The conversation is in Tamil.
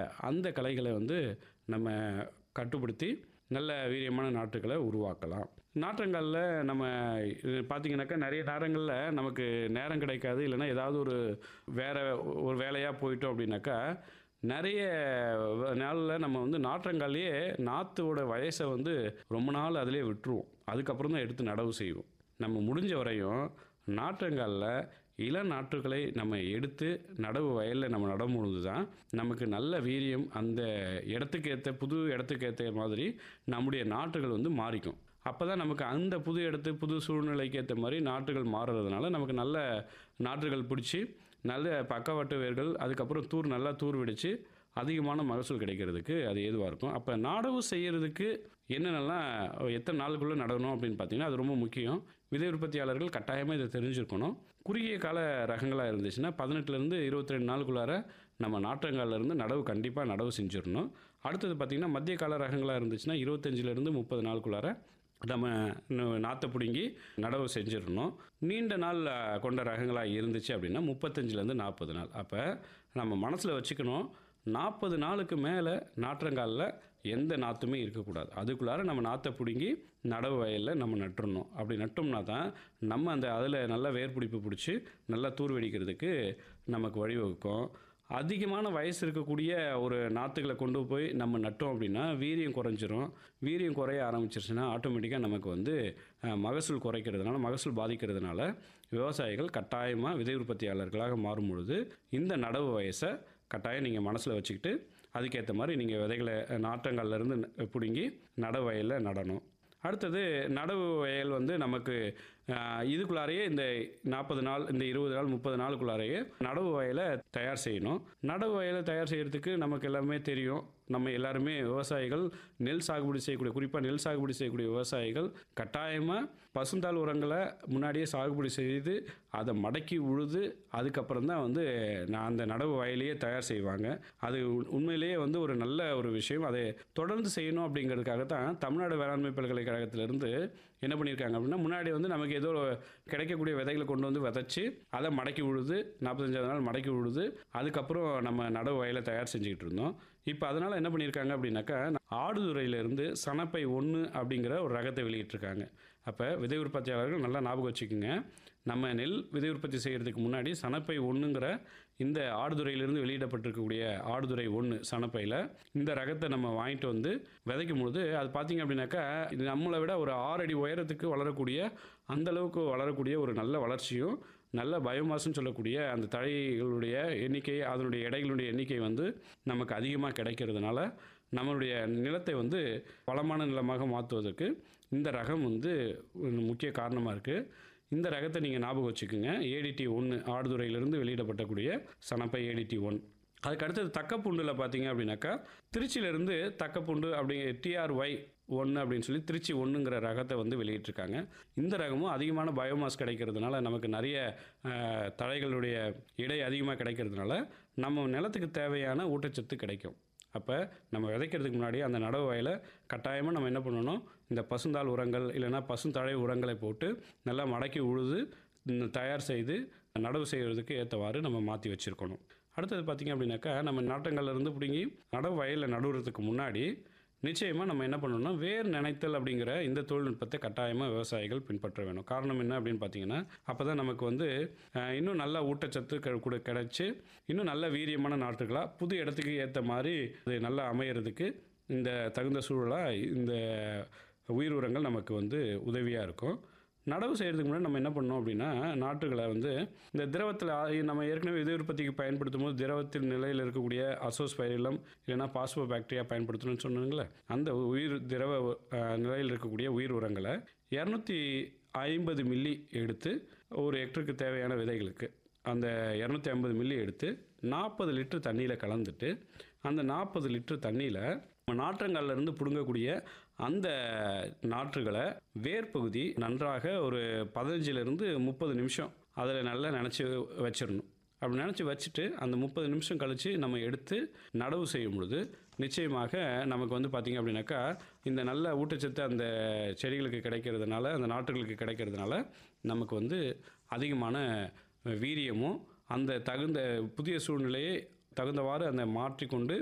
அந்த களைகளை வந்து நம்ம கட்டுப்படுத்தி நல்ல வீரியமான நாற்றுகளை உருவாக்கலாம் நாற்றங்காலில் நம்ம இது பார்த்தீங்கன்னாக்கா நிறைய நேரங்களில் நமக்கு நேரம் கிடைக்காது இல்லைன்னா ஏதாவது ஒரு வேற ஒரு வேலையாக போயிட்டோம் அப்படின்னாக்கா நிறைய நாளில் நம்ம வந்து நாற்றங்காலையே நாற்றோட வயசை வந்து ரொம்ப நாள் அதிலே விட்டுருவோம் அதுக்கப்புறம் தான் எடுத்து நடவு செய்வோம் நம்ம முடிஞ்ச வரையும் நாற்றங்காலில் இள நாற்றுகளை நம்ம எடுத்து நடவு வயலில் நம்ம நடும் பொழுது தான் நமக்கு நல்ல வீரியம் அந்த இடத்துக்கு ஏற்ற புது இடத்துக்கு ஏற்ற மாதிரி நம்முடைய நாற்றுகள் வந்து மாறிக்கும் அப்போ தான் நமக்கு அந்த புது இடத்து புது சூழ்நிலைக்கு ஏற்ற மாதிரி நாற்றுகள் மாறுறதுனால நமக்கு நல்ல நாற்றுகள் பிடிச்சி நல்ல பக்கவாட்டு வேர்கள் அதுக்கப்புறம் தூர் நல்லா தூர் வெடித்து அதிகமான மகசூல் கிடைக்கிறதுக்கு அது ஏதுவாக இருக்கும் அப்போ நடவு செய்கிறதுக்கு என்னென்னலாம் எத்தனை நாளுக்குள்ளே நடணும் அப்படின்னு பார்த்தீங்கன்னா அது ரொம்ப முக்கியம் விதை உற்பத்தியாளர்கள் கட்டாயமாக இதை தெரிஞ்சிருக்கணும் குறுகிய கால ரகங்களாக இருந்துச்சுன்னா பதினெட்டுலேருந்து இருபத்தி ரெண்டு நாளுக்குள்ளார நம்ம நாற்றங்கால்ல இருந்து நடவு கண்டிப்பாக நடவு செஞ்சிடணும் அடுத்தது பார்த்திங்கன்னா மத்திய கால ரகங்களாக இருந்துச்சுன்னா இருபத்தஞ்சிலேருந்து முப்பது நாளுக்குள்ளார நம்ம நு- நாற்றை பிடுங்கி நடவு செஞ்சிடணும் நீண்ட நாள் அஹ், கொண்ட ரகங்களாக இருந்துச்சு அப்படின்னா முப்பத்தஞ்சிலேருந்து நாற்பது நாள் அப்போ நம்ம மனசில் வச்சுக்கணும் நாற்பது நாளுக்கு மேலே நாற்றங்காலில் எந்த நாற்றுமே இருக்கக்கூடாது அதுக்குள்ளார நம்ம நாற்றை பிடுங்கி நடவு வயலில் நம்ம நட்டுறணும் அப்படி நட்டோம்னா தான் நம்ம அந்த அதில் நல்லா வேர்பிடிப்பு பிடிச்சி நல்லா தூர் வெடிக்கிறதுக்கு நமக்கு வழிவகுக்கும் அதிகமான வயசு இருக்கக்கூடிய ஒரு நாற்றுகளை கொண்டு போய் நம்ம நட்டோம் அப்படின்னா வீரியம் குறைஞ்சிரும் வீரியம் குறைய ஆரம்பிச்சிருச்சுன்னா ஆட்டோமேட்டிக்காக நமக்கு வந்து அஹ், மகசூல் குறைக்கிறதுனால மகசூல் பாதிக்கிறதுனால விவசாயிகள் கட்டாயமாக விதை உற்பத்தியாளர்களாக மாறும் பொழுது இந்த நடவு வயசை கட்டாயம் நீங்கள் மனசில் வச்சுக்கிட்டு அதுக்கேற்ற மாதிரி நீங்கள் விதைகளை அஹ், நாற்றங்கள்ல இருந்து பிடுங்கி நடவு வயலில் நடணும் அடுத்தது நடவு வயல் வந்து நமக்கு ஆஹ், இதுக்குள்ளாரையே இந்த நாற்பது நாள் இந்த இருபது நாள் முப்பது நாளுக்குள்ளாரையே நடவு வயலை தயார் செய்யணும் நடவு வயலை தயார் செய்கிறதுக்கு நமக்கு எல்லாமே தெரியும் நம்ம எல்லாருமே விவசாயிகள் நெல் சாகுபடி செய்யக்கூடிய குறிப்பாக நெல் சாகுபடி செய்யக்கூடிய விவசாயிகள் கட்டாயமாக பசுந்தாள் உரங்களை முன்னாடியே சாகுபடி செய்து அதை மடக்கி உழுது அதுக்கப்புறம் தான் வந்து நான் அந்த நடவு வயலையே தயார் செய்வாங்க அது உண்- உண்மையிலேயே வந்து ஒரு நல்ல ஒரு விஷயம் அதை தொடர்ந்து செய்யணும் அப்படிங்கிறதுக்காக தான் தமிழ்நாடு வேளாண்மை பல்கலைக்கழகத்திலிருந்து என்ன பண்ணியிருக்காங்க அப்படின்னா முன்னாடி வந்து நமக்கு ஏதோ ஒரு கிடைக்கக்கூடிய விதைகளை கொண்டு வந்து விதைச்சி அதை மடக்கி விழுது நாற்பத்தஞ்சாவது நாள் மடக்கி விழுது அதுக்கப்புறம் நம்ம நடவு வயலை தயார் செஞ்சுக்கிட்டு இருந்தோம் இப்போ அதனால் என்ன பண்ணியிருக்காங்க அப்படின்னாக்கா ஆடுதுறையிலேருந்து சனப்பை ஒன்று அப்படிங்கிற ஒரு ரகத்தை வெளியிட்டிருக்காங்க அப்போ விதை உற்பத்தியாளர்கள் நல்லா ஞாபகம் வச்சுக்கோங்க நம்ம நெல் விதை உற்பத்தி செய்கிறதுக்கு முன்னாடி சனப்பை ஒன்றுங்கிற இந்த ஆடுதுறையிலிருந்து வெளியிடப்பட்டிருக்கக்கூடிய ஆடுதுறை ஒன்று சனப்பையில் இந்த ரகத்தை நம்ம வாங்கிட்டு வந்து விதைக்கும் பொழுது அது பார்த்திங்க அப்படின்னாக்கா இது நம்மளை விட ஒரு ஆறு அடி உயரத்துக்கு வளரக்கூடிய அந்த அளவுக்கு வளரக்கூடிய ஒரு நல்ல வளர்ச்சியும் நல்ல பயோமாஸ்ன்னு சொல்லக்கூடிய அந்த தழைகளுடைய எண்ணிக்கை அதனுடைய எடைகளுடைய எண்ணிக்கை வந்து நமக்கு அதிகமாக கிடைக்கிறதுனால நம்மளுடைய நிலத்தை வந்து வளமான நிலமாக மாற்றுவதற்கு இந்த ரகம் வந்து ஒரு முக்கிய காரணமாக இருக்குது இந்த ரகத்தை நீங்கள் ஞாபகம் வச்சுக்கோங்க ஏடிடி ஒன்று ஆடுதுறையிலிருந்து வெளியிடப்பட்டக்கூடிய சனப்பை ஏடிடி ஒன் அதுக்கு அடுத்தது தக்கப்பூண்டில் பார்த்தீங்க அப்படின்னாக்கா திருச்சியிலேருந்து தக்கப்பூண்டு அப்படி டிஆர்ஒய் ஒன்று அப்படின்னு சொல்லி திருச்சி ஒன்றுங்கிற ரகத்தை வந்து வெளியிட்டிருக்காங்க இந்த ரகமும் அதிகமான பயோமாஸ் கிடைக்கிறதுனால நமக்கு நிறைய அஹ், தழைகளுடைய இடை அதிகமாக கிடைக்கிறதுனால நம்ம நிலத்துக்கு தேவையான ஊட்டச்சத்து கிடைக்கும் அப்போ நம்ம விதைக்கிறதுக்கு முன்னாடி அந்த நடவு வயலை கட்டாயமாக நம்ம என்ன பண்ணணும் இந்த பசுந்தாள் உரங்கள் இல்லைன்னா பசுந்தழை உரங்களை போட்டு நல்லா மடக்கி உழுது ம், தயார் செய்து நடவு செய்கிறதுக்கு ஏற்றவாறு நம்ம மாற்றி வச்சுருக்கணும் அடுத்தது பார்த்திங்க அப்படின்னாக்கா நம்ம நாட்டங்கள்ல இருந்து பிடுங்கி நடவு வயலில் நடுவுறதுக்கு முன்னாடி நிச்சயமாக நம்ம என்ன பண்ணணும்னா வேர் நினைத்தல் அப்படிங்கிற இந்த தொழில்நுட்பத்தை கட்டாயமாக விவசாயிகள் பின்பற்ற வேணும் காரணம் என்ன அப்படின்னு பார்த்தீங்கன்னா அப்போ தான் நமக்கு வந்து அஹ், இன்னும் நல்ல ஊட்டச்சத்து க- கூட கிடைச்சி இன்னும் நல்ல வீரியமான நாற்றுகளாக புது இடத்துக்கு ஏற்ற மாதிரி அது நல்லா அமையிறதுக்கு இந்த தகுந்த சூழலாக இந்த உயிர் உரங்கள் நமக்கு வந்து உதவியாக இருக்கும் நடவு செய்கிறதுக்கு முன்னாடி நம்ம என்ன பண்ணோம் அப்படின்னா நாற்றுகளை வந்து இந்த திரவத்தில் நம்ம ஏற்கனவே விதை உற்பத்திக்கு பயன்படுத்தும் போது திரவத்தில் நிலையில் இருக்கக்கூடிய அசோஸ்பைரிலம் இல்லைன்னா பாஸ்போ பாக்டீரியா பயன்படுத்தணும்னு சொன்னாங்களே அந்த உயிர் திரவ அஹ், நிலையில் இருக்கக்கூடிய உயிர் உரங்களை இரநூத்தி ஐம்பது மில்லி எடுத்து ஒரு ஹெக்டருக்கு தேவையான விதைகளுக்கு அந்த இரநூத்தி ஐம்பது மில்லி எடுத்து நாற்பது லிட்டர் தண்ணியில் கலந்துட்டு அந்த நாற்பது லிட்டர் தண்ணியில் நாற்றங்கள்ல இருந்து பிடுங்கக்கூடிய அந்த நாற்றுகளை வேர்பகுதி நன்றாக ஒரு பதினஞ்சிலிருந்து முப்பது நிமிஷம் அதில் நல்லா நினச்சி வச்சிடணும் அப்படி நினச்சி வச்சுட்டு அந்த முப்பது நிமிஷம் கழித்து நம்ம எடுத்து நடவு செய்யும் பொழுது நிச்சயமாக நமக்கு வந்து பார்த்திங்க அப்படின்னாக்கா இந்த நல்ல ஊட்டச்சத்து அந்த செடிகளுக்கு கிடைக்கிறதுனால அந்த நாற்றுகளுக்கு கிடைக்கிறதுனால நமக்கு வந்து அதிகமான வீரியமும் அந்த தகுந்த புதிய சூழ்நிலையை தகுந்தவாறு அந்த மாற்றிக்கொண்டு